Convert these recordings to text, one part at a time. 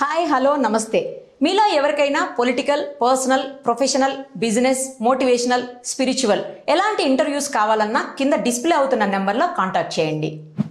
Hi hello నమస్తే మీలో ఎవరికైనా political personal professional business motivational spiritual ఎలాంటి ఇంటర్వ్యూస్ కావాలన్నా కింద డిస్ప్లే అవుతున్న నెంబర్లో కాంటాక్ట్ చేయండి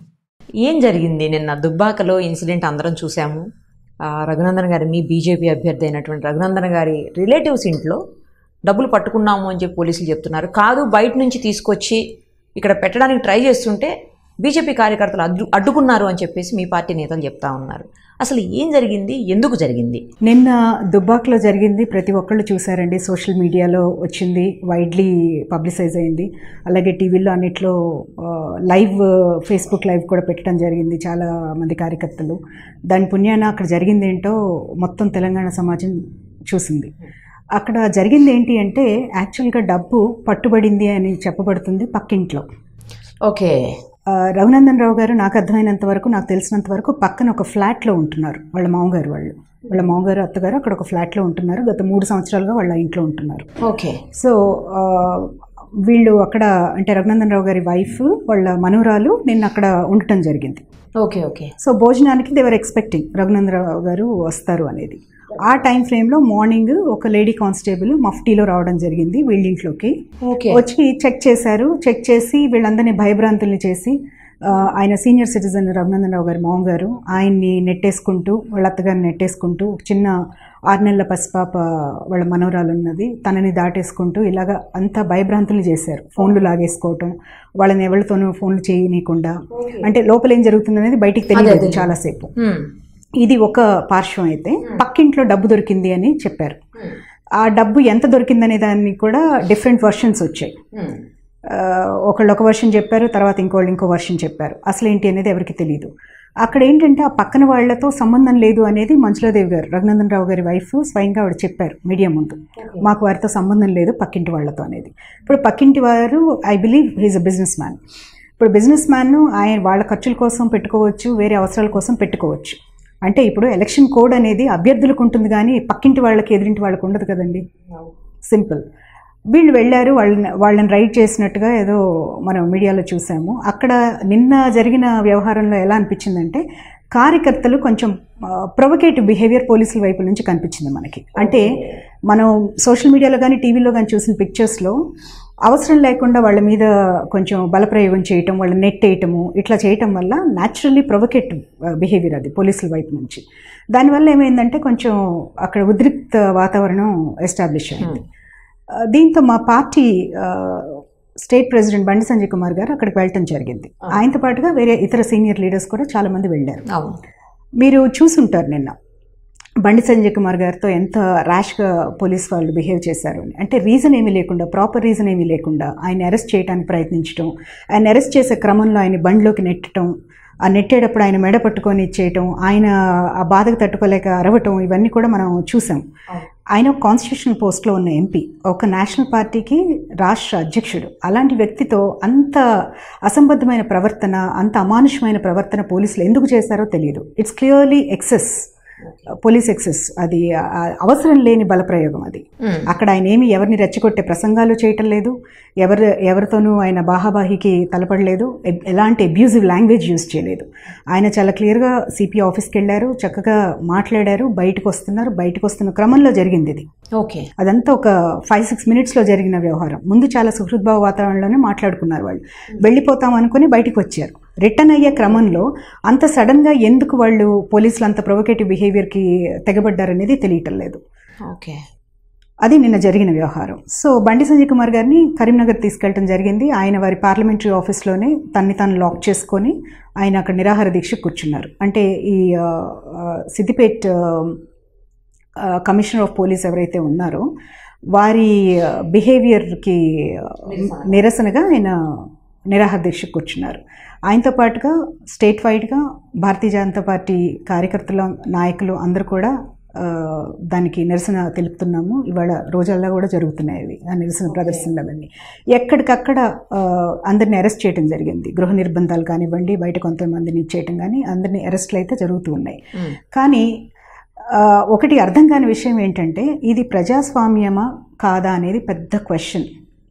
ఏం జరిగింది నిన్న దుబ్బాకలో ఇన్సిడెంట్ అందరం చూసాము ఆ, రఘునందన్ గారి మీ బీజేపీ అభ్యర్థి అయినటువంటి రఘునందన్ గారి రిలేటివ్స్ ఇంట్లో డబ్బులు పట్టుకున్నాము అని చెప్పి పోలీసులు చెప్తున్నారు కాదు బయట నుంచి తీసుకొచ్చి ఇక్కడ పెట్టడానికి ట్రై చేస్తుంటే బీజేపీ కార్యకర్తలు అడ్డు అడ్డుకున్నారు అని చెప్పేసి మీ పార్టీ నేతలు చెప్తా ఉన్నారు అసలు ఏం జరిగింది ఎందుకు జరిగింది నిన్న దుబ్బాక్లో జరిగింది ప్రతి ఒక్కళ్ళు చూసారండి సోషల్ మీడియాలో వచ్చింది వైడ్లీ పబ్లిసైజ్ అయింది అలాగే టీవీలో అన్నిట్లో ఆ, లైవ్ ఫేస్బుక్ లైవ్ కూడా పెట్టడం జరిగింది చాలా మంది కార్యకర్తలు దాని పుణ్యాన అక్కడ జరిగింది ఏంటో మొత్తం తెలంగాణ సమాజం చూసింది అక్కడ జరిగింది ఏంటి అంటే యాక్చువల్గా డబ్బు పట్టుబడింది అని చెప్పబడుతుంది పక్కింట్లో ఓకే ఆ, రఘునందన్ రావు గారు నాకు అర్థమైనంత వరకు నాకు తెలిసినంత వరకు పక్కన ఒక ఫ్లాట్లో ఉంటున్నారు వాళ్ళ మామగారు వాళ్ళు వాళ్ళ మామగారు అత్తగారు అక్కడ ఒక ఫ్లాట్లో ఉంటున్నారు గత మూడు సంవత్సరాలుగా వాళ్ళ ఇంట్లో ఉంటున్నారు ఓకే సో ఆ, వీళ్ళు అక్కడ అంటే రఘునందన్ రావు గారి వైఫ్ వాళ్ళ మనవరాలు నిన్న అక్కడ ఉండటం జరిగింది ఓకే ఓకే సో భోజనానికి దేవర్ ఎక్స్పెక్టింగ్ రఘునందరావు గారు వస్తారు అనేది ఆ టైం ఫ్రేమ్లో మార్నింగ్ ఒక లేడీ కానిస్టేబుల్ మఫ్టీలో రావడం జరిగింది వీళ్ళింట్లోకి ఓకే వచ్చి చెక్ చేశారు చెక్ చేసి వీళ్ళందరినీ భయభ్రాంతుల్ని చేసి ఆ, ఆయన సీనియర్ సిటిజన్ రఘునందన్ రావు గారి మామ గారు ఆయన్ని నెట్టేసుకుంటూ వాళ్ళ అత్తగారిని నెట్టేసుకుంటూ ఒక చిన్న ఆరు నెలల పసిపాప వాళ్ళ మనవరాలు ఉన్నది తనని దాటేసుకుంటూ ఇలాగా అంతా భయభ్రాంతుల్ని చేశారు ఫోన్లు లాగేసుకోవటం వాళ్ళని ఎవరితోనూ ఫోన్లు చేయనీయకుండా అంటే లోపల ఏం జరుగుతుంది అనేది బయటికి తెలియదు చాలాసేపు ఇది ఒక పార్శ్వం అయితే పక్కింట్లో డబ్బు దొరికింది అని చెప్పారు ఆ డబ్బు ఎంత దొరికిందనే దాన్ని కూడా డిఫరెంట్ వర్షన్స్ వచ్చాయి ఆ, ఒకళ్ళు ఒక వర్షన్ చెప్పారు తర్వాత ఇంకోళ్ళు ఇంకో వర్షన్ చెప్పారు అసలు ఏంటి అనేది ఎవరికి తెలియదు అక్కడ ఏంటంటే ఆ పక్కన వాళ్ళతో సంబంధం లేదు అనేది మంజులాదేవి గారు రఘునందన్ రావు గారి వైఫ్ స్వయంగా ఆవిడ చెప్పారు మీడియా ముందు మాకు వారితో సంబంధం లేదు పక్కింటి వాళ్ళతో అనేది ఇప్పుడు పక్కింటి వారు I believe he's a businessman ఇప్పుడు బిజినెస్ మ్యాన్ ఆయన వాళ్ళ ఖర్చుల కోసం పెట్టుకోవచ్చు వేరే అవసరాల కోసం పెట్టుకోవచ్చు అంటే ఇప్పుడు ఎలక్షన్ కోడ్ అనేది అభ్యర్థులకు ఉంటుంది కానీ పక్కింటి వాళ్ళకి ఎదురింటి వాళ్ళకి ఉండదు కదండి సింపుల్ వీళ్ళు వెళ్ళారు వాళ్ళని వాళ్ళని రైడ్ చేసినట్టుగా ఏదో మనం మీడియాలో చూసాము అక్కడ నిన్న జరిగిన వ్యవహారంలో ఎలా అనిపించిందంటే కార్యకర్తలు కొంచెం ప్రొవకేటివ్ బిహేవియర్ పోలీసుల వైపు నుంచి కనిపించింది మనకి అంటే మనం సోషల్ మీడియాలో కానీ టీవీలో కానీ చూసిన పిక్చర్స్లో అవసరం లేకుండా వాళ్ళ మీద కొంచెం బలప్రయోగం చేయటం వాళ్ళ నెట్ వేయటము ఇట్లా చేయటం వల్ల న్యాచురల్లీ ప్రొవకేటివ్ బిహేవియర్ అది పోలీసుల వైపు నుంచి దానివల్ల ఏమైందంటే కొంచెం అక్కడ ఉద్రిక్త వాతావరణం ఎస్టాబ్లిష్ అయింది ఆ, దీంతో మా పార్టీ ఆ, స్టేట్ ప్రెసిడెంట్ బండి సంజయ్ కుమార్ గారు అక్కడికి వెళ్ళటం జరిగింది ఆయనతో పాటుగా వేరే ఇతర సీనియర్ లీడర్స్ కూడా చాలా మంది వెళ్ళారు అవును మీరు చూసుంటారు నిన్న బండి సంజయ్ కుమార్ గారితో ఎంత ర్యాష్గా పోలీస్ వాళ్ళు బిహేవ్ చేశారు అని అంటే రీజన్ ఏమీ లేకుండా ప్రాపర్ రీజన్ ఏమీ లేకుండా ఆయన అరెస్ట్ చేయడానికి ప్రయత్నించడం ఆయన అరెస్ట్ చేసే క్రమంలో ఆయన బండిలోకి నెట్టడం ఆ నెట్టేటప్పుడు ఆయన మెడ పట్టుకొని ఇచ్చేయటం ఆయన ఆ బాధకు తట్టుకోలేక అరవటం ఇవన్నీ కూడా మనం చూసాం ఆయన కాన్స్టిట్యూషనల్ పోస్ట్లో ఉన్న ఎంపీ ఒక నేషనల్ పార్టీకి రాష్ట్ర అధ్యక్షుడు అలాంటి వ్యక్తితో అంత అసంబద్ధమైన ప్రవర్తన అంత అమానుషమైన ప్రవర్తన పోలీసులు ఎందుకు చేశారో తెలియదు it's clearly excess police excess అది ఆ, అవసరం లేని బలప్రయోగం అది అక్కడ ఆయన ఏమి ఎవరిని రెచ్చగొట్టే ప్రసంగాలు చేయటం లేదు ఎవరు ఎవరితోనూ ఆయన బాహాబాహికి తలపడలేదు ఎ- ఎలాంటి అబ్యూజివ్ లాంగ్వేజ్ యూజ్ చేయలేదు ఆయన చాలా క్లియర్గా సిపి ఆఫీస్కి వెళ్ళారు చక్కగా మాట్లాడారు బయటకు వస్తున్నారు బయటకు వస్తున్న క్రమంలో జరిగింది ఇది ఓకే అదంతా ఒక ఫైవ్ సిక్స్ మినిట్స్లో జరిగిన వ్యవహారం ముందు చాలా సుహృద్భావ వాతావరణంలోనే మాట్లాడుకున్నారు వాళ్ళు వెళ్ళిపోతాం అనుకుని బయటకు వచ్చారు రిటర్న్ అయ్యే క్రమంలో అంత సడన్గా ఎందుకు వాళ్ళు పోలీసులు అంత ప్రొవకేటివ్ బిహేవియర్కి తెగబడ్డారనేది తెలియటం లేదు ఓకే అది నిన్న జరిగిన వ్యవహారం సో బండి సంజయ్ కుమార్ గారిని కరీంనగర్ తీసుకెళ్ళటం జరిగింది ఆయన వారి పార్లమెంటరీ ఆఫీస్లోనే తన్ని తాను లాక్ చేసుకొని ఆయన అక్కడ నిరాహార దీక్ష కూర్చున్నారు అంటే ఈ ఆ, ఆ, సిద్దిపేట్ ఆ, ఆ, కమిషనర్ ఆఫ్ పోలీస్ ఎవరైతే ఉన్నారో వారి బిహేవియర్కి నిరసనగా ఆయన నిరాహార దీక్ష కూర్చున్నారు ఆయనతో పాటుగా స్టేట్ వైడ్గా భారతీయ జనతా పార్టీ కార్యకర్తలు నాయకులు అందరూ కూడా ఆ, దానికి నిరసన తెలుపుతున్నాము ఇవాళ రోజల్లా కూడా జరుగుతున్నాయి అవి ఆ నిరసన ప్రదర్శనలు అవన్నీ ఎక్కడికక్కడ ఆ, అందరిని అరెస్ట్ చేయడం జరిగింది గృహ నిర్బంధాలు కానివ్వండి బయట కొంతమందిని ఇచ్చేయటం కానీ అందరినీ అరెస్టులు అయితే జరుగుతూ ఉన్నాయి కానీ ఆ, ఒకటి అర్థం కాని విషయం ఏంటంటే ఇది ప్రజాస్వామ్యమా కాదా అనేది పెద్ద క్వశ్చన్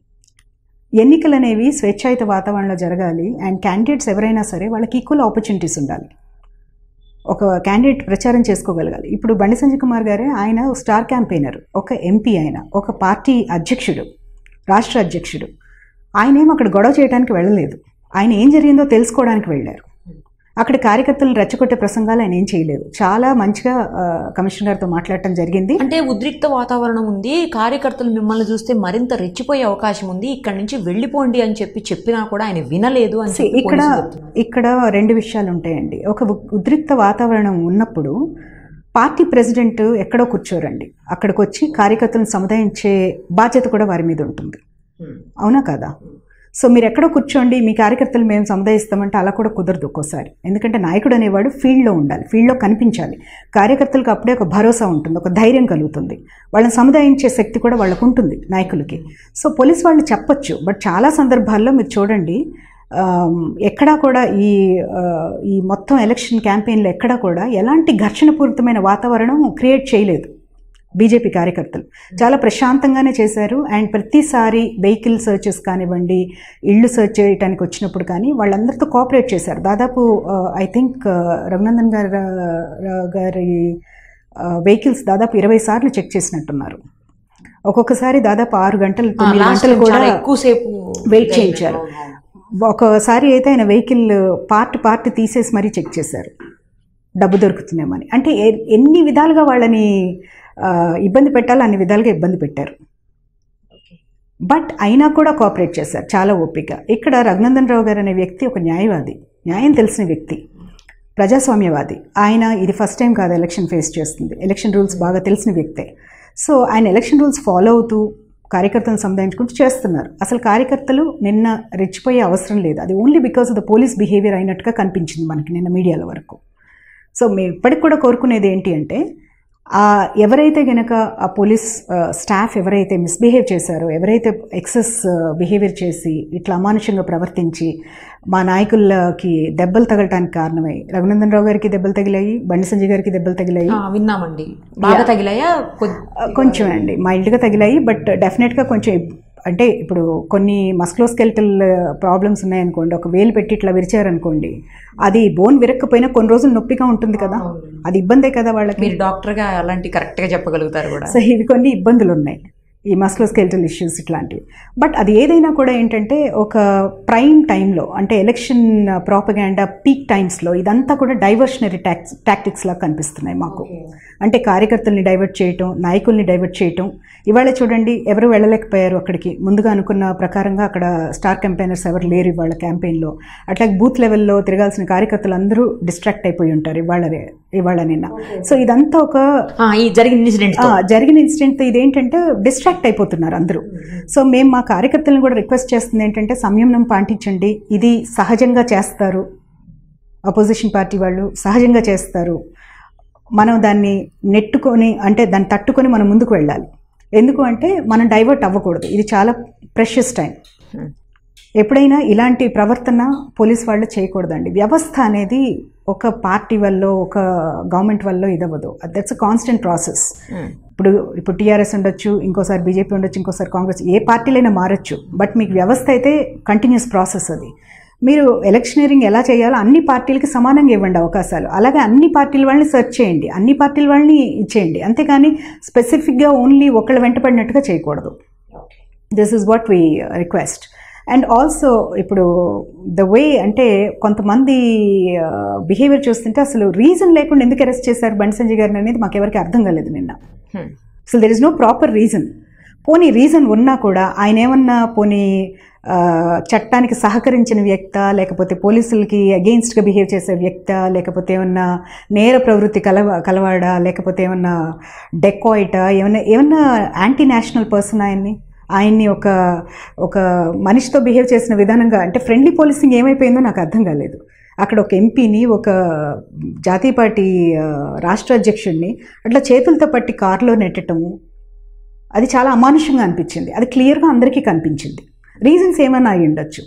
ఎన్నికలు అనేవి స్వేచ్ఛాయుత వాతావరణంలో జరగాలి అండ్ క్యాండిడేట్స్ ఎవరైనా సరే వాళ్ళకి ఈక్వల్ ఆపర్చునిటీస్ ఉండాలి ఒక క్యాండిడేట్ ప్రచారం చేసుకోగలగాలి ఇప్పుడు బండి సంజయ్ కుమార్ గారే ఆయన స్టార్ క్యాంపెయినర్ ఒక ఎంపీ ఆయన ఒక పార్టీ అధ్యక్షుడు రాష్ట్ర అధ్యక్షుడు ఆయన ఏం అక్కడ గొడవ చేయడానికి వెళ్ళలేదు ఆయన ఏం జరిగిందో తెలుసుకోవడానికి వెళ్ళారు అక్కడ కార్యకర్తలను రెచ్చగొట్టే ప్రసంగాలు ఆయన ఏం చేయలేదు చాలా మంచిగా ఆ, కమిషనర్ గారితో మాట్లాడటం జరిగింది అంటే ఉద్రిక్త వాతావరణం ఉంది కార్యకర్తలు మిమ్మల్ని చూస్తే మరింత రెచ్చిపోయే అవకాశం ఉంది ఇక్కడ నుంచి వెళ్ళిపోండి అని చెప్పి చెప్పినా కూడా ఆయన వినలేదు అని See, చెప్పి ఇక్కడ పోలీసులు చెప్తున్నారు. ఇక్కడ రెండు విషయాలు ఉంటాయండి ఒక ఉ- ఉద్రిక్త వాతావరణం ఉన్నప్పుడు పార్టీ ప్రెసిడెంట్ ఎక్కడో కూర్చోరండి అక్కడికి వచ్చి కార్యకర్తలను సముదాయించే బాధ్యత కూడా వారి మీద ఉంటుంది అవునా కదా సో మీరు ఎక్కడో కూర్చోండి మీ కార్యకర్తలు మేము సముదాయిస్తామంటే అలా కూడా కుదరదు ఒక్కోసారి ఎందుకంటే నాయకుడు అనేవాడు ఫీల్డ్లో ఉండాలి ఫీల్డ్లో కనిపించాలి కార్యకర్తలకు అప్పుడే ఒక భరోసా ఉంటుంది ఒక ధైర్యం కలుగుతుంది వాళ్ళని సముదాయించే శక్తి కూడా వాళ్ళకు ఉంటుంది నాయకులకి సో పోలీస్ వాళ్ళు చెప్పొచ్చు బట్ చాలా సందర్భాల్లో మీరు చూడండి ఆమ్, ఎక్కడా కూడా ఈ ఆ, ఈ మొత్తం ఎలక్షన్ క్యాంపెయిన్లో ఎక్కడా కూడా ఎలాంటి ఘర్షణపూరితమైన వాతావరణం క్రియేట్ చేయలేదు బీజేపీ కార్యకర్తలు చాలా ప్రశాంతంగానే చేశారు అండ్ ప్రతిసారి వెహికల్ సర్చెస్ కానివ్వండి ఇళ్ళు సర్చ్ చేయడానికి వచ్చినప్పుడు కానీ వాళ్ళందరితో కోఆపరేట్ చేశారు దాదాపు ఐ థింక్ రఘునందన్ గారు గారి వెహికల్స్ దాదాపు ఇరవై సార్లు చెక్ చేసినట్టున్నారు ఒక్కొక్కసారి దాదాపు ఆరు గంటలు ఆ, తొమ్మిది లాస్ట్ గంటలు టైం కూడా చాలా ఎక్కువసేపు వెయిట్ చేయించారు ఒకసారి అయితే ఆయన వెహికల్ పార్ట్ పార్ట్ తీసేసి మరీ చెక్ చేశారు డబ్బు దొరుకుతుందేమని అంటే ఎ- ఎన్ని విధాలుగా వాళ్ళని ఆ, ఇబ్బంది పెట్టాలో అన్ని విధాలుగా ఇబ్బంది పెట్టారు బట్ అయినా కూడా కోఆపరేట్ చేశారు చాలా ఓపిక ఇక్కడ రఘునందన్ రావు గారు అనే వ్యక్తి ఒక న్యాయవాది న్యాయం తెలిసిన వ్యక్తి ప్రజాస్వామ్యవాది ఆయన ఇది ఫస్ట్ టైం కాదు ఎలక్షన్ ఫేస్ చేస్తుంది ఎలక్షన్ రూల్స్ బాగా తెలిసిన వ్యక్తే సో ఆయన ఎలక్షన్ రూల్స్ ఫాలో అవుతూ కార్యకర్తలను సంధానించుకుంటూ చేస్తున్నారు అసలు కార్యకర్తలు నిన్న రెచ్చిపోయే అవసరం లేదు అది only because of the police behaviour అయినట్టుగా కనిపించింది మనకి నిన్న మీడియాల వరకు సో మేము ఇప్పటికి కూడా కోరుకునేది ఏంటి అంటే ఆ ఎవరైతే గనక ఆ పోలీస్ ఆ, స్టాఫ్ ఎవరైతే మిస్బిహేవ్ చేశారో ఎవరైతే ఎక్సెస్ బిహేవియర్ చేసి ఇట్లా అమానుషంగా ప్రవర్తించి మా నాయకులకి దెబ్బలు తగలటానికి కారణమై రఘునందన్ రావు గారికి దెబ్బలు తగిలాయి బండి సంజయ్ గారికి దెబ్బలు తగిలాయి ఆ, విన్నామండి బాగా తగిలాయా కొద్ది- ఆ, కొంచెం అండి మైల్డ్గా తగిలాయి బట్ డెఫినెట్గా కొంచెం ఇబ్- అంటే ఇప్పుడు కొన్ని మస్క్లోస్కెల్టల్ ప్రాబ్లమ్స్ ఉన్నాయనుకోండి ఒక వేలు పెట్టి ఇట్లా విరిచారనుకోండి అది బోన్ విరక్కపోయినా కొన్ని రోజులు నొప్పిగా ఉంటుంది కదా అది ఇబ్బందే కదా వాళ్ళకి మీరు డాక్టర్ గా అలాంటి కరెక్ట్ గా చెప్పగలుగుతారు కూడా సో ఇవి కొన్ని ఇబ్బందులు ఉన్నాయి ఈ మస్క్లోస్కెల్టల్ ఇష్యూస్ ఇట్లాంటివి బట్ అది ఏదైనా కూడా ఏంటంటే ఒక ప్రైమ్ టైంలో అంటే ఎలక్షన్ ప్రాపగాండా పీక్ టైమ్స్లో ఇదంతా కూడా డైవర్షనరీ టాక్స్ టాక్టిక్స్ లాగా కనిపిస్తున్నాయి మాకు అంటే కార్యకర్తల్ని డైవర్ట్ చేయటం నాయకుల్ని డైవర్ట్ చేయటం ఇవాళ చూడండి ఎవరు వెళ్ళలేకపోయారు అక్కడికి ముందుగా అనుకున్న ప్రకారంగా అక్కడ స్టార్ క్యాంపెయినర్స్ ఎవరు లేరు ఇవాళ క్యాంపెయిన్లో అట్లాగే బూత్ లెవెల్లో తిరగాల్సిన కార్యకర్తలు అందరూ డిస్ట్రాక్ట్ అయిపోయి ఉంటారు ఇవాళ రే- ఇవాళ నిన్న సో ఇదంతా ఒక ఆ, ఈ జరిగిన ఇన్సిడెంట్ ఆ, జరిగిన ఇన్సిడెంట్ ఇదేంటంటే డిస్ట్రాక్ట్ అయిపోతున్నారు అందరూ సో మేము మా కార్యకర్తలను కూడా రిక్వెస్ట్ చేస్తుంది ఏంటంటే సంయమనం పాటించండి ఇది సహజంగా చేస్తారు అపోజిషన్ పార్టీ వాళ్ళు సహజంగా చేస్తారు మనం దాన్ని నెట్టుకొని అంటే దాన్ని తట్టుకొని మనం ముందుకు వెళ్ళాలి ఎందుకు అంటే మనం డైవర్ట్ అవ్వకూడదు ఇది చాలా ప్రెషియస్ టైం ఎప్పుడైనా ఇలాంటి ప్రవర్తన పోలీస్ వాళ్ళు చేయకూడదండి వ్యవస్థ అనేది ఒక పార్టీ వల్ల ఒక గవర్నమెంట్ వల్ల ఇదవ్వదు దట్స్ అ కాన్స్టెంట్ ప్రాసెస్ ఇప్పుడు ఇప్పుడు టీఆర్ఎస్ ఉండొచ్చు ఇంకోసారి బీజేపీ ఉండొచ్చు ఇంకోసారి కాంగ్రెస్ ఏ పార్టీలైనా మారచ్చు బట్ మీకు వ్యవస్థ అయితే కంటిన్యూస్ ప్రాసెస్ అది మీరు ఎలక్షనీరింగ్ ఎలా చేయాలో అన్ని పార్టీలకి సమానంగా ఇవ్వండి అవకాశాలు అలాగే అన్ని పార్టీల వాళ్ళని సెర్చ్ చేయండి అన్ని పార్టీల వాళ్ళని ఇచ్చేయండి అంతేకాని స్పెసిఫిక్గా ఓన్లీ ఒకళ్ళ వెంటపడినట్టుగా చేయకూడదు this is what we request and also ఇప్పుడు ద వే అంటే కొంతమంది బిహేవియర్ చూస్తుంటే అసలు రీజన్ లేకుండా ఎందుకు అరెస్ట్ చేశారు బండి సంజయ్ గారిని అనేది మాకు ఎవరికి అర్థం కాలేదు నిన్న అసలు there is no proper reason పోనీ రీజన్ ఉన్నా కూడా ఆయన ఏమన్నా పోనీ ఆ, చట్టానికి సహకరించిన వ్యక్త లేకపోతే పోలీసులకి అగెయిన్స్ట్గా బిహేవ్ చేసే వ్యక్త లేకపోతే ఏమన్నా నేర ప్రవృత్తి కలవ కలవాడా లేకపోతే ఏమన్నా డెకాయిటా ఏమన్నా ఏమన్నా యాంటీ నేషనల్ పర్సన్ ఆయన్ని ఆయన్ని ఒక ఒక మనిషితో బిహేవ్ చేసిన విధానంగా అంటే ఫ్రెండ్లీ పోలీసింగ్ ఏమైపోయిందో నాకు అర్థం కాలేదు అక్కడ ఒక ఎంపీని ఒక జాతీయ పార్టీ ఆ, రాష్ట్ర అధ్యక్షుడిని అట్లా చేతులతో పట్టి కారులో నెట్టటము అది చాలా అమానుషంగా అనిపించింది అది క్లియర్గా అందరికీ కనిపించింది రీజన్స్ ఏమైనా అయి ఉండొచ్చు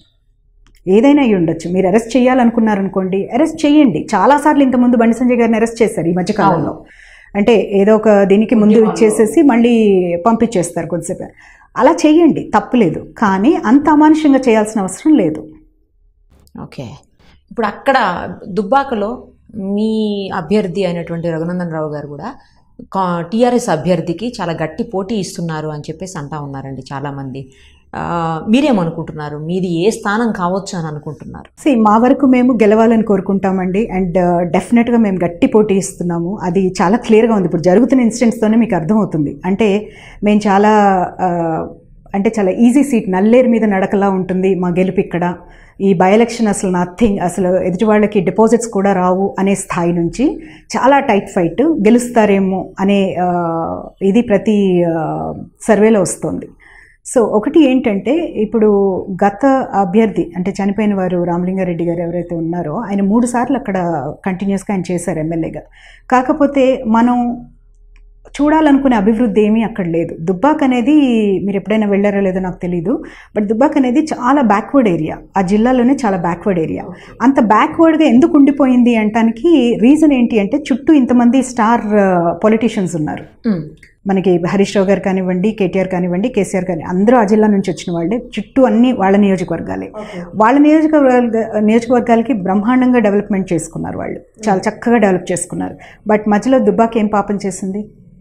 ఏదైనా అయి ఉండొచ్చు మీరు అరెస్ట్ చేయాలనుకున్నారనుకోండి అరెస్ట్ చేయండి చాలాసార్లు ఇంతకుముందు బండి సంజయ్ గారిని అరెస్ట్ చేశారు ఈ మధ్యకాలంలో అంటే ఏదో ఒక దీనికి ముందు ఇచ్చేసేసి మళ్ళీ పంపించేస్తారు కొద్దిసేపు అలా చేయండి తప్పులేదు కానీ అంత అమానుషంగా చేయాల్సిన అవసరం లేదు ఓకే ఇప్పుడు అక్కడ దుబ్బాకలో మీ అభ్యర్థి అయినటువంటి రఘునందన్ రావు గారు కూడా టీఆర్ఎస్ అభ్యర్థికి చాలా గట్టి పోటీ ఇస్తున్నారు అని చెప్పేసి అంటా ఉన్నారండి చాలామంది ఆ, మీరేమనుకుంటున్నారు మీది ఏ స్థానం కావచ్చు అని అనుకుంటున్నారు సి మా వరకు మేము గెలవాలని కోరుకుంటామండి అండ్ డెఫినెట్గా మేము గట్టి పోటీ ఇస్తున్నాము అది చాలా క్లియర్గా ఉంది ఇప్పుడు జరుగుతున్న ఇన్సిడెంట్స్తోనే మీకు అర్థమవుతుంది అంటే మేము చాలా ఆ, అంటే చాలా ఈజీ సీట్ నల్లేరు మీద నడకలా ఉంటుంది మా గెలుపు ఇక్కడ ఈ బై ఎలక్షన్ అసలు నథింగ్ అసలు ఎదుటి వాళ్ళకి డిపాజిట్స్ కూడా రావు అనే స్థాయి నుంచి చాలా టైట్ ఫైట్ గెలుస్తారేమో అనే ఆ, ఇది ప్రతి ఆ, సర్వేలో వస్తుంది సో ఒకటి ఏంటంటే ఇప్పుడు గత అభ్యర్థి అంటే చనిపోయిన వారు రామలింగారెడ్డి గారు ఎవరైతే ఉన్నారో ఆయన మూడు సార్లు అక్కడ కంటిన్యూస్గా ఆయన చేశారు ఎమ్మెల్యేగా కాకపోతే మనం చూడాలనుకునే అభివృద్ధి ఏమీ అక్కడ లేదు దుబ్బాక్ అనేది మీరు ఎప్పుడైనా వెళ్ళారో లేదో నాకు తెలియదు బట్ దుబ్బాక్ అనేది చాలా బ్యాక్వర్డ్ ఏరియా ఆ జిల్లాలోనే చాలా బ్యాక్వర్డ్ ఏరియా అంత బ్యాక్వర్డ్గా ఎందుకు ఉండిపోయింది అంటానికి రీజన్ ఏంటి అంటే చుట్టూ ఇంతమంది స్టార్ పొలిటీషియన్స్ ఉన్నారు మనకి హరీష్ రావు గారు కానివ్వండి కేటీఆర్ కానివ్వండి కేసీఆర్ కానీ అందరూ ఆ జిల్లా నుంచి వచ్చిన వాళ్ళే చుట్టూ అన్ని వాళ్ళ నియోజకవర్గాలే వాళ్ళ నియోజకవర్గ నియోజకవర్గాలకి బ్రహ్మాండంగా డెవలప్మెంట్ చేసుకున్నారు వాళ్ళు చాలా చక్కగా డెవలప్ చేసుకున్నారు బట్ మధ్యలో దుబ్బాక ఏం పాపం చేసింది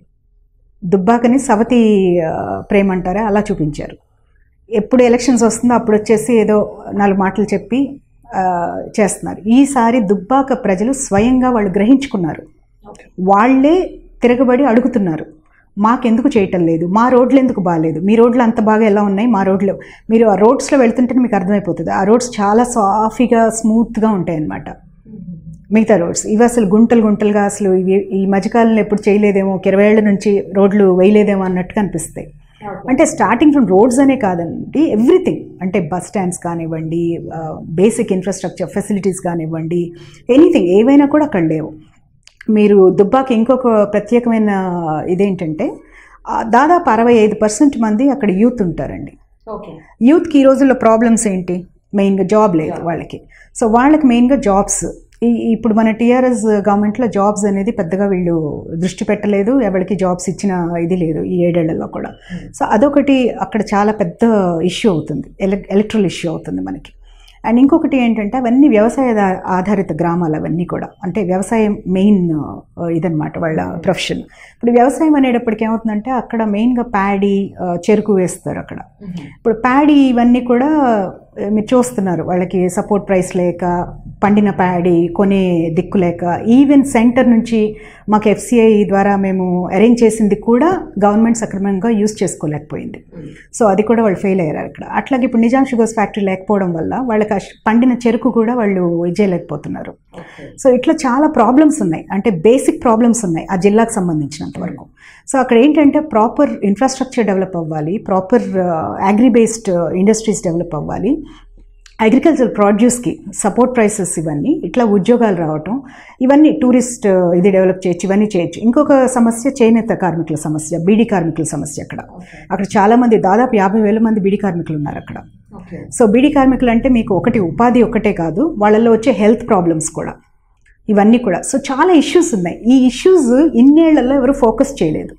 దుబ్బాకని సవతి ఆ, ప్రేమ అంటారా అలా చూపించారు ఎప్పుడు ఎలక్షన్స్ వస్తుందో అప్పుడు వచ్చేసి ఏదో నాలుగు మాటలు చెప్పి ఆ, చేస్తున్నారు ఈసారి దుబ్బాక ప్రజలు స్వయంగా వాళ్ళు గ్రహించుకున్నారు వాళ్ళే తిరగబడి అడుగుతున్నారు మాకెందుకు చేయటం లేదు మా రోడ్లు ఎందుకు బాగాలేదు మీ రోడ్లు అంత బాగా ఎలా ఉన్నాయి మా రోడ్లు మీరు ఆ రోడ్స్లో వెళ్తుంటే మీకు అర్థమైపోతుంది ఆ రోడ్స్ చాలా సాఫీగా స్మూత్గా ఉంటాయి అన్నమాట మిగతా రోడ్స్ ఇవి అసలు గుంటలు గుంటలుగా అసలు ఇవి ఈ మధ్యకాలంలో ఎప్పుడు చేయలేదేమో ఒక ఇరవై ఏళ్ళ నుంచి రోడ్లు వేయలేదేమో అన్నట్టుగా అనిపిస్తాయి అంటే స్టార్టింగ్ ఫ్రమ్ రోడ్స్ అనే కాదండి ఎవ్రీథింగ్ అంటే బస్ స్టాండ్స్ కానివ్వండి బేసిక్ ఇన్ఫ్రాస్ట్రక్చర్ ఫెసిలిటీస్ కానివ్వండి ఎనీథింగ్ ఏవైనా కూడా అక్కడ లేవు మీరు దుబ్బాకి ఇంకొక ప్రత్యేకమైన ఇదేంటంటే ఆ, దాదాపు అరవై ఐదు పర్సెంట్ మంది అక్కడ యూత్ ఉంటారండి ఓకే యూత్కి ఈ రోజుల్లో ప్రాబ్లమ్స్ ఏంటి మెయిన్గా జాబ్ లేదు వాళ్ళకి సో వాళ్ళకి మెయిన్గా జాబ్స్ ఈ ఇప్పుడు మన టీఆర్ఎస్ గవర్నమెంట్లో జాబ్స్ అనేది పెద్దగా వీళ్ళు దృష్టి పెట్టలేదు ఎవరికి జాబ్స్ ఇచ్చిన ఇది లేదు ఈ ఏడేళ్లలో కూడా సో అదొకటి అక్కడ చాలా పెద్ద ఇష్యూ అవుతుంది ఎలక్ ఎలక్ట్రల్ ఇష్యూ అవుతుంది మనకి అండ్ ఇంకొకటి ఏంటంటే అవన్నీ వ్యవసాయ దా- ఆధారిత గ్రామాలు అవన్నీ కూడా అంటే వ్యవసాయం మెయిన్ ఇదనమాట వాళ్ళ ప్రొఫెషన్ ఇప్పుడు వ్యవసాయం అనేటప్పటికి ఏమవుతుందంటే అక్కడ మెయిన్గా ప్యాడీ ఆ, చెరుకు వేస్తారు అక్కడ ఇప్పుడు ప్యాడీ ఇవన్నీ కూడా ఆ, మీరు చూస్తున్నారు వాళ్ళకి సపోర్ట్ ప్రైస్ లేక పండిన ప్యాడీ కొనే దిక్కు లేక ఈవెన్ సెంటర్ నుంచి మాకు ఎఫ్సిఐ ద్వారా మేము అరేంజ్ చేసింది కూడా గవర్నమెంట్ సక్రమంగా యూజ్ చేసుకోలేకపోయింది సో అది కూడా వాళ్ళు ఫెయిల్ అయ్యారు అక్కడ అట్లాగే ఇప్పుడు నిజాం షుగర్స్ ఫ్యాక్టరీ లేకపోవడం వల్ల వాళ్ళకి ఆ ష్- పండిన చెరుకు కూడా వాళ్ళు ఇది చేయలేకపోతున్నారు సో ఇట్లా చాలా ప్రాబ్లమ్స్ ఉన్నాయి అంటే బేసిక్ ప్రాబ్లమ్స్ ఉన్నాయి ఆ జిల్లాకు సంబంధించినంత వరకు సో అక్కడ ఏంటంటే ప్రాపర్ ఇన్ఫ్రాస్ట్రక్చర్ డెవలప్ అవ్వాలి proper agri based industries develop అవ్వాలి అగ్రికల్చర్ ప్రాడ్యూస్కి సపోర్ట్ ప్రైసెస్ ఇవన్నీ ఇట్లా ఉద్యోగాలు రావటం ఇవన్నీ టూరిస్ట్ ఇది డెవలప్ చేయొచ్చు ఇవన్నీ చేయొచ్చు ఇంకొక సమస్య చేనేత కార్మికుల సమస్య బీడీ కార్మికుల సమస్య అక్కడ అక్కడ చాలామంది దాదాపు యాభై వేల మంది బీడీ కార్మికులు ఉన్నారు అక్కడ ఓకే సో బీడీ కార్మికులు అంటే మీకు ఒకటి ఉపాధి ఒకటే కాదు వాళ్ళల్లో వచ్చే హెల్త్ ప్రాబ్లమ్స్ కూడా ఇవన్నీ కూడా సో చాలా ఇష్యూస్ ఉన్నాయి ఈ ఇష్యూస్ ఇన్నేళ్లలో ఎవరు ఫోకస్ చేయలేదు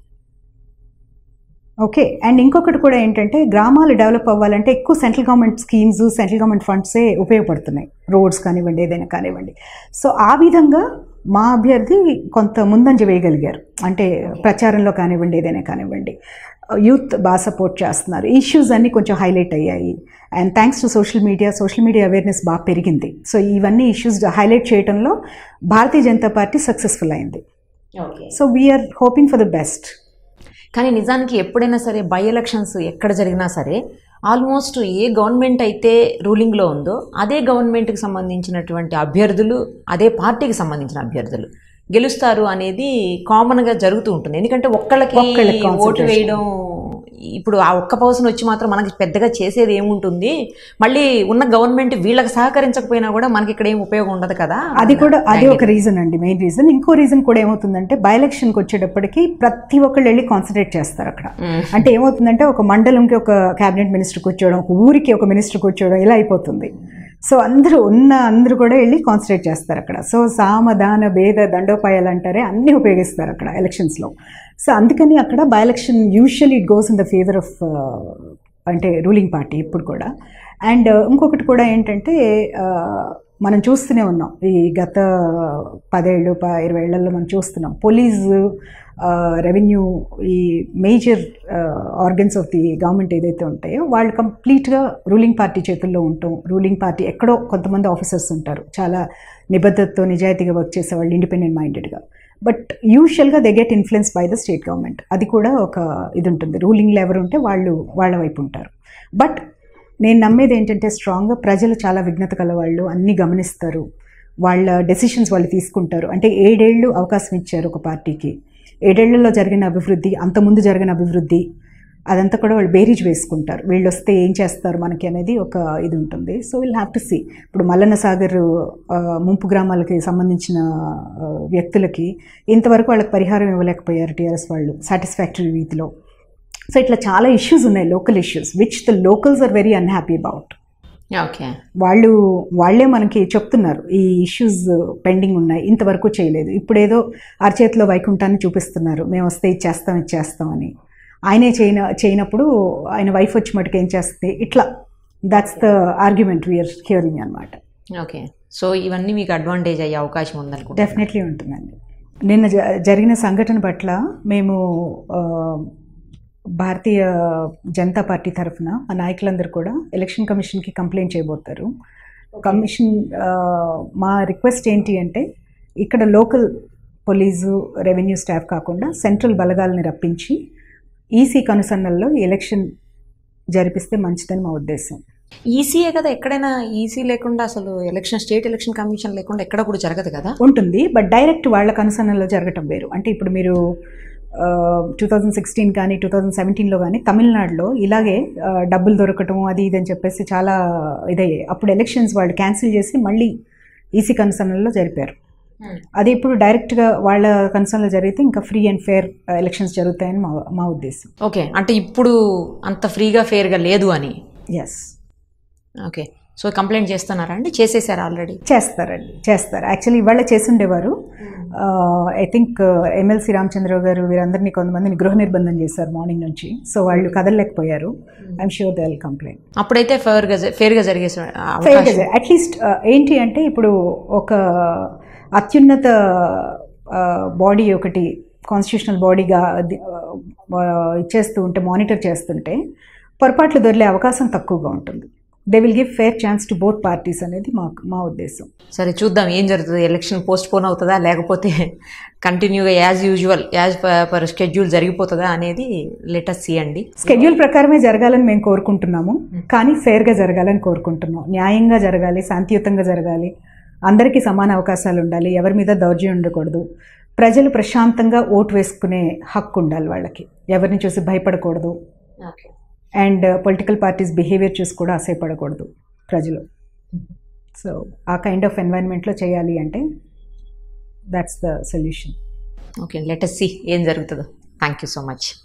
ఓకే అండ్ ఇంకొకటి కూడా ఏంటంటే గ్రామాలు డెవలప్ అవ్వాలంటే ఎక్కువ central government schemes central government ఫండ్సే ఉపయోగపడుతున్నాయి రోడ్స్ కానివ్వండి ఏదైనా కానివ్వండి సో ఆ విధంగా మా అభ్యర్థి కొంత ముందంజ వేయగలిగారు అంటే ప్రచారంలో కానివ్వండి ఏదైనా కానివ్వండి యూత్ బాగా సపోర్ట్ చేస్తున్నారు ఇష్యూస్ అన్నీ కొంచెం హైలైట్ అయ్యాయి and thanks to social media social media awareness బాగా పెరిగింది సో ఇవన్నీ ఇష్యూస్ హైలైట్ చేయడంలో భారతీయ జనతా పార్టీ సక్సెస్ఫుల్ అయింది okay so we're hoping for the best కానీ నిజానికి ఎప్పుడైనా సరే బై ఎలక్షన్స్ ఎక్కడ జరిగినా సరే ఆల్మోస్ట్ ఏ గవర్నమెంట్ అయితే రూలింగ్లో ఉందో అదే గవర్నమెంట్కి సంబంధించినటువంటి అభ్యర్థులు అదే పార్టీకి సంబంధించిన అభ్యర్థులు గెలుస్తారు అనేది కామన్గా జరుగుతూ ఉంటుంది ఎందుకంటే ఒక్కళ్ళకి ఒక్కళ్ళకి ఓటు concentration. వేయడం ఇప్పుడు ఆ ఒక్క పర్సన్ వచ్చి మాత్రం మనకి పెద్దగా చేసేది ఏముంటుంది మళ్ళీ ఉన్న గవర్నమెంట్ వీళ్ళకి సహకరించకపోయినా కూడా మనకి ఇక్కడ ఏం ఉపయోగం ఉండదు కదా అది కూడా అది ఒక రీజన్ అండి మెయిన్ రీజన్ ఇంకో రీజన్ కూడా ఏమవుతుందంటే బై ఎలక్షన్కి వచ్చేటప్పటికి ప్రతి ఒక్కళ్ళు వెళ్ళి కాన్సన్ట్రేట్ చేస్తారు అక్కడ మ్మ్. అంటే ఏమవుతుందంటే ఒక మండలంకి ఒక క్యాబినెట్ మినిస్టర్ కూర్చోవడం ఒక ఊరికి ఒక మినిస్టర్ కూర్చోవడం ఇలా అయిపోతుంది సో అందరూ ఉన్న అందరూ కూడా వెళ్ళి కాన్సన్ట్రేట్ చేస్తారు అక్కడ సో సామ దాన భేద దండోపాయాలు అంటారే అన్నీ ఉపయోగిస్తారు అక్కడ ఎలక్షన్స్లో సో అందుకని అక్కడ by election usually it goes in the favour of అంటే రూలింగ్ పార్టీ ఇప్పుడు కూడా అండ్ ఇంకొకటి కూడా ఏంటంటే మనం చూస్తూనే ఉన్నాం ఈ గత పదేళ్ళు ప ఇరవై ఏళ్లలో మనం చూస్తున్నాం పోలీస్ రెవెన్యూ ఈ major organs of the government ఏదైతే ఉంటాయో వాళ్ళు కంప్లీట్గా రూలింగ్ పార్టీ చేతుల్లో ఉంటాం రూలింగ్ పార్టీ ఎక్కడో కొంతమంది ఆఫీసర్స్ ఉంటారు చాలా నిబద్ధతతో నిజాయితీగా వర్క్ చేసే వాళ్ళు ఇండిపెండెంట్ మైండెడ్గా బట్ యూజువల్గా they get influence by the state government అది కూడా ఒక ఇది ఉంటుంది రూలింగ్లో ఎవరు ఉంటే వాళ్ళు వాళ్ళ వైపు ఉంటారు బట్ నేను నమ్మేది ఏంటంటే స్ట్రాంగ్గా ప్రజలు చాలా విఘ్నత కలవాళ్ళు అన్నీ గమనిస్తారు వాళ్ళ డెసిషన్స్ వాళ్ళు తీసుకుంటారు అంటే ఏడేళ్ళు అవకాశం ఇచ్చారు ఒక పార్టీకి ఏడేళ్లలో జరిగిన అభివృద్ధి అంతకుముందు జరిగిన అభివృద్ధి అదంతా కూడా వాళ్ళు బేరీజ్ వేసుకుంటారు వీళ్ళు వస్తే ఏం చేస్తారు మనకి అనేది ఒక ఇది ఉంటుంది so will have to see ఇప్పుడు మల్లన్న సాగర్ ఆ, ముంపు గ్రామాలకి సంబంధించిన ఆ, వ్యక్తులకి ఇంతవరకు వాళ్ళకి పరిహారం ఇవ్వలేకపోయారు టీఆర్ఎస్ వాళ్ళు సాటిస్ఫాక్టరీ రీతిలో సో ఇట్లా చాలా ఇష్యూస్ ఉన్నాయి local issues which the locals are very unhappy about okay వాళ్ళు వాళ్ళే మనకి చెప్తున్నారు ఈ ఇష్యూస్ పెండింగ్ ఉన్నాయి ఇంతవరకు చేయలేదు ఇప్పుడేదో అరచేతిలో వైకుంఠాన్ని చూపిస్తున్నారు మేము వస్తే ఇది చేస్తాం ఇది చేస్తాం అని ఆయనే చేయన చేయనప్పుడు ఆయన వైఫ్ వచ్చి మటుకు ఏం చేస్తే ఇట్లా that's the argument we're hearing అనమాట ఓకే సో ఇవన్నీ మీకు అడ్వాంటేజ్ అయ్యే అవకాశం ఉందనుకుంటా డెఫినెట్లీ ఉంటుందండి నిన్న జ- జరిగిన సంఘటన పట్ల మేము ఆ, భారతీయ జనతా పార్టీ తరఫున మా నాయకులందరూ కూడా ఎలక్షన్ కమిషన్కి కంప్లైంట్ చేయబోతారు కమిషన్ ఆ, మా రిక్వెస్ట్ ఏంటి అంటే ఇక్కడ లోకల్ పోలీసు రెవెన్యూ స్టాఫ్ కాకుండా సెంట్రల్ బలగాల్ని రప్పించి ఈసీ కనుసన్నల్లో ఈ ఎలక్షన్ జరిపిస్తే మంచిదని మా ఉద్దేశం ఈసీయే కదా ఎక్కడైనా ఈసీ లేకుండా అసలు ఎలక్షన్ స్టేట్ ఎలక్షన్ కమిషన్ లేకుండా ఎక్కడ కూడా జరగదు కదా ఉంటుంది బట్ డైరెక్ట్ వాళ్ళ కనుసన్నల్లో జరగటం వేరు అంటే ఇప్పుడు మీరు టూ థౌజండ్ సిక్స్టీన్ కానీ టూ థౌజండ్ సెవెంటీన్లో కానీ తమిళనాడులో ఇలాగే ఆ, డబ్బులు దొరకటం అది ఇది అని చెప్పేసి చాలా ఇదయ్యాయి అప్పుడు ఎలక్షన్స్ వాళ్ళు క్యాన్సిల్ చేసి మళ్ళీ ఈసీ కన్సర్న్లో జరిపారు అది ఇప్పుడు డైరెక్ట్గా వాళ్ళ కన్సర్న్లో జరిగితే ఇంకా ఫ్రీ అండ్ ఫేర్ ఎలక్షన్స్ జరుగుతాయని మా మా ఉద్దేశం ఓకే అంటే ఇప్పుడు అంత ఫ్రీగా ఫేర్గా లేదు అని ఎస్ ఓకే సో కంప్లైంట్ చేస్తున్నారా అండి చేసేసారా ఆల్రెడీ చేస్తారండి చేస్తారు యాక్చువల్లీ ఇవాళ చేసుండేవారు ఐ థింక్ ఎమ్మెల్సీ రామచంద్రరావు గారు వీరందరినీ కొంతమందిని గృహ నిర్బంధం చేశారు మార్నింగ్ నుంచి సో వాళ్ళు కదలలేకపోయారు I'm sure they will complaint అప్పుడైతే ఫేర్గా ఫేర్గా జరిగే ఫెయిల్ అట్లీస్ట్ ఏంటి అంటే ఇప్పుడు ఒక అత్యున్నత బాడీ ఒకటి కాన్స్టిట్యూషనల్ బాడీగా ఇచ్చేస్తూ ఉంటే మానిటర్ చేస్తుంటే పొరపాట్లు దొరికే అవకాశం తక్కువగా ఉంటుంది they will give fair chance to both parties అనేది మా మా ఉద్దేశం సరే చూద్దాం ఏం జరుగుతుంది ఎలక్షన్ పోస్ట్ పోన్ అవుతుందా లేకపోతే కంటిన్యూగా as usual as per schedule జరిగిపోతుందా అనేది లెటస్ సీ అండి స్కెడ్యూల్ ప్రకారమే జరగాలని మేము కోరుకుంటున్నాము కానీ ఫేర్గా జరగాలని కోరుకుంటున్నాం న్యాయంగా జరగాలి శాంతియుతంగా జరగాలి అందరికీ సమాన అవకాశాలు ఉండాలి ఎవరి మీద దౌర్జన్యం ఉండకూడదు ప్రజలు ప్రశాంతంగా ఓటు వేసుకునే హక్కు ఉండాలి వాళ్ళకి ఎవరిని చూసి భయపడకూడదు okay and political parties behaviour చూసి కూడా అసహ్యపడకూడదు ప్రజలు సో ఆ కైండ్ ఆఫ్ ఎన్వైరన్మెంట్లో చేయాలి అంటే that's the solution okay let us see ఏం జరుగుతుందో థ్యాంక్ యూ సో మచ్